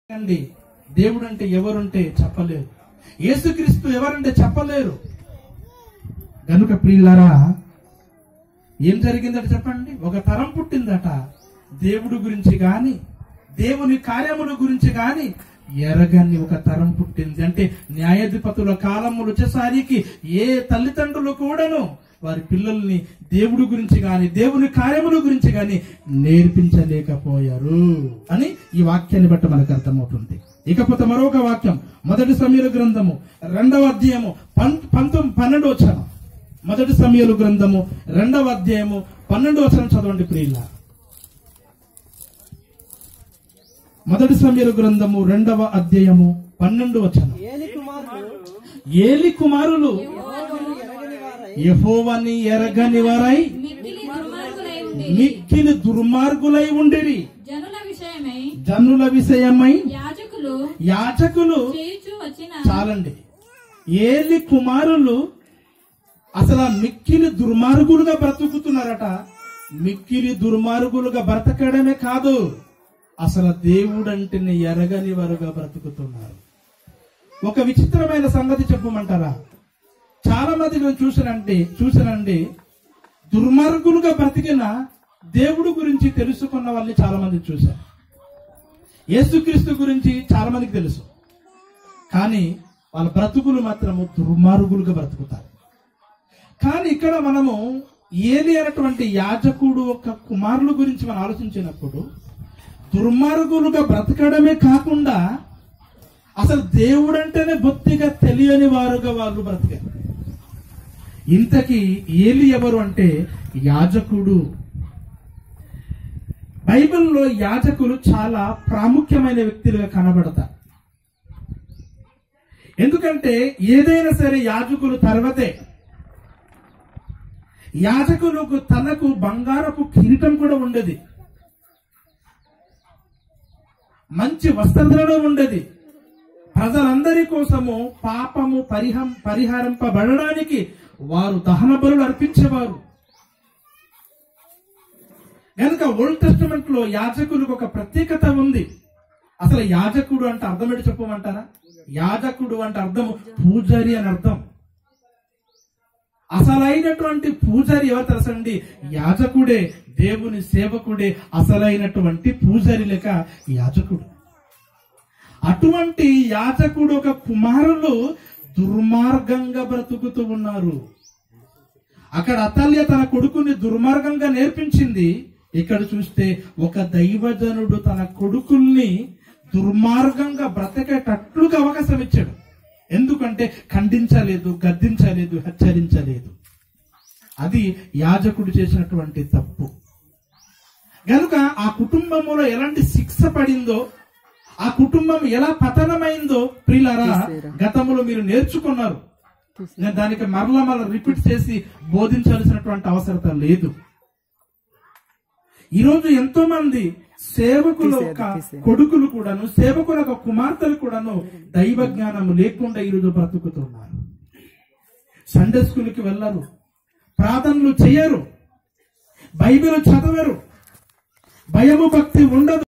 అండి దేవుడు అంటే ఎవరుంటే చెప్పలేరు యేసుక్రీస్తు ఎవరంటే చెప్పలేరు గనుక ప్రియులారా ఏం జరిగిందట చెప్పండి ఒక తరం పుట్టిందట దేవుడు గురించి గాని దేవుని కార్యముల గురించి గాని ఎరగని ఒక తరం పుట్టింది అంటే న్యాయాధిపతుల కాలములు వచ్చేసరికి ఏ తల్లిదండ్రులు కూడాను వారి పిల్లల్ని దేవుడి గురించి గాని దేవుని కార్యముల గురించి గాని నేర్పించలేకపోయారు అని ఈ వాక్యాన్ని బట్టి మనకు అర్థమవుతుంది ఇకపోతే మరొక వాక్యం మొదటి సమీర గ్రంథము రెండవ అధ్యాయము పం- పంతొమ్మిది పన్నెండు వచ్చాను మొదటి సమయలు గ్రంథము రెండవ అధ్యాయము పన్నెండు వచనం చదవండి ప్రియుల మొదటి సమయలు గ్రంథము రెండవ అధ్యాయము పన్నెండు వచనం ఏలి కుమారుడు ఏలి కుమారులు యహోవని ఎరగని వారై మిక్కిలి దుర్మార్గులై ఉండి మిక్కిలి దుర్మార్గులై ఉండిరి జనుల విషయమై జనుల విషయమై యాజకులు యాచకులు చేయుచు వచ్చిన చాలండి ఏలి కుమారులు అసలు ఆ మిక్కిలి దుర్మార్గులుగా బ్రతుకుతున్నారట మిక్కిలి దుర్మార్గులుగా బ్రతకడమే కాదు అసలు దేవుడంటేనే ఎరగని వారుగా బ్రతుకుతున్నారు ఒక విచిత్రమైన సంగతి చెప్పమంటారా చాలా మంది నేను చూసానంటే చూసానండి దుర్మార్గులుగా బ్రతికిన దేవుడు గురించి తెలుసుకున్న వాళ్ళని చాలా మంది చూశారు యేసుక్రీస్తు గురించి చాలా మందికి తెలుసు కానీ వాళ్ళ బ్రతుకులు మాత్రము దుర్మార్గులుగా బ్రతుకుతారు కానీ ఇక్కడ మనము ఏలి అనేటువంటి యాజకుడు ఒక కుమారుల గురించి మనం ఆలోచించినప్పుడు దుర్మార్గులుగా బ్రతకడమే కాకుండా అసలు దేవుడంటేనే బొత్తిగా తెలియని వారుగా వాళ్ళు బ్రతికారు ఇంతకీ ఏలి ఎవరు అంటే యాజకుడు బైబిల్లో యాజకులు చాలా ప్రాముఖ్యమైన వ్యక్తులుగా కనబడతారు ఎందుకంటే ఏదైనా సరే యాజకులు తర్వాతే యాజకులకు తనకు బంగారపు కిరీటం కూడా ఉండేది మంచి వస్త్రధరణ ఉండేది ప్రజలందరి కోసము పాపము పరిహం పరిహారింపబడడానికి వారు దహన బలులు అర్పించేవారు కనుక ఓల్డ్ టెస్టమెంట్ లో యాజకులకు ఒక ప్రత్యేకత ఉంది అసలు యాజకుడు అంటే అర్థం ఏంటి చెప్పమంటారా యాజకుడు అంటే అర్థము పూజారి అని అర్థం అసలైనటువంటి పూజారి ఎవరు తెలుసండి యాజకుడే దేవుని సేవకుడే అసలైనటువంటి పూజారి లేక యాజకుడు అటువంటి యాజకుడు ఒక కుమారులు దుర్మార్గంగా బ్రతుకుతూ ఉన్నారు అక్కడ అతల్య తన కొడుకుని దుర్మార్గంగా నేర్పించింది ఇక్కడ చూస్తే ఒక దైవజనుడు తన కొడుకుల్ని దుర్మార్గంగా బ్రతకేటట్లుగా అవకాశం ఇచ్చాడు ఎందుకంటే ఖండించలేదు గద్దించలేదు హెచ్చరించలేదు అది యాజకుడు చేసినటువంటి తప్పు గనుక ఆ కుటుంబంలో ఎలాంటి శిక్ష పడిందో ఆ కుటుంబం ఎలా పతనమైందో ప్రియులారా గతంలో మీరు నేర్చుకున్నారు నేను దానికి మరలా మరలా రిపీట్ చేసి బోధించాల్సినటువంటి అవసరత లేదు ఈరోజు ఎంతో మంది సేవకుల యొక్క కొడుకులు కూడాను సేవకుల యొక్క కుమార్తెలు కూడాను దైవ జ్ఞానం లేకుండా ఈరోజు బ్రతుకుతున్నారు సండే స్కూల్కి వెళ్ళరు ప్రార్థనలు చేయరు బైబిల్ చదవరు భయము భక్తి ఉండదు